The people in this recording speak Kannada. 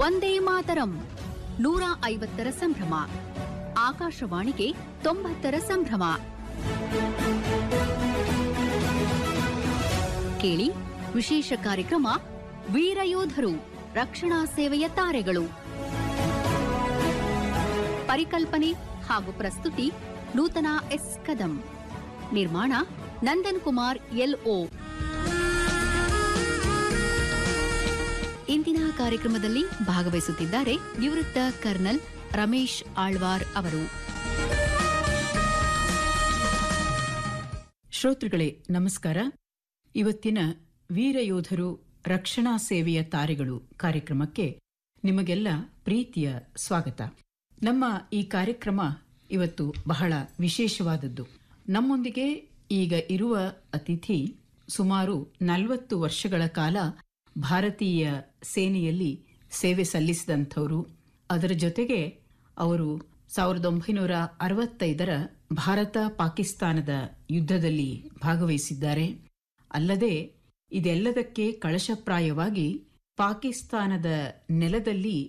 ವಂದೇ ಮಾತರಂ ನೂರ ಐವತ್ತರ ಸಂಭ್ರಮ ಆಕಾಶವಾಣಿಗೆ ತೊಂಬತ್ತರ ಸಂಭ್ರಮ ಕೇಳಿ ವಿಶೇಷ ಕಾರ್ಯಕ್ರಮ ವೀರಯೋಧರು ರಕ್ಷಣಾ ಸೇವೆಯ ತಾರೆಗಳು ಪರಿಕಲ್ಪನೆ ಹಾಗೂ ಪ್ರಸ್ತುತಿ ನೂತನ ಎಸ್ ಕದಂ ನಿರ್ಮಾಣ ನಂದನ್ ಕುಮಾರ್ ಎಲ್ಒ ಇಂದಿನ ಕಾರ್ಯಕ್ರಮದಲ್ಲಿ ಭಾಗವಹಿಸುತ್ತಿದ್ದಾರೆ ನಿವೃತ್ತ ಕರ್ನಲ್ ರಮೇಶ್ ಆಳ್ವಾರ್ ಅವರು ಶ್ರೋತೃಗಳೇ ನಮಸ್ಕಾರ ಇವತ್ತಿನ ವೀರಯೋಧರು ರಕ್ಷಣಾ ಸೇವೆಯ ತಾರೆಗಳು ಕಾರ್ಯಕ್ರಮಕ್ಕೆ ನಿಮಗೆಲ್ಲ ಪ್ರೀತಿಯ ಸ್ವಾಗತ ನಮ್ಮ ಈ ಕಾರ್ಯಕ್ರಮ ಇವತ್ತು ಬಹಳ ವಿಶೇಷವಾದದ್ದು ನಮ್ಮೊಂದಿಗೆ ಈಗ ಇರುವ ಅತಿಥಿ ಸುಮಾರು ನಲವತ್ತು ವರ್ಷಗಳ ಕಾಲ ಭಾರತೀಯ ಸೇನೆಯಲ್ಲಿ ಸೇವೆ ಸಲ್ಲಿಸಿದಂಥವರು ಅದರ ಜೊತೆಗೆ ಅವರು ಸಾವಿರದ ಒಂಬೈನೂರ ಅರವತ್ತೈದರ ಭಾರತ ಪಾಕಿಸ್ತಾನದ ಯುದ್ಧದಲ್ಲಿ ಭಾಗವಹಿಸಿದ್ದಾರೆ ಅಲ್ಲದೆ ಇದೆಲ್ಲದಕ್ಕೆ ಕಳಶಪ್ರಾಯವಾಗಿ ಪಾಕಿಸ್ತಾನದ ನೆಲದಲ್ಲಿ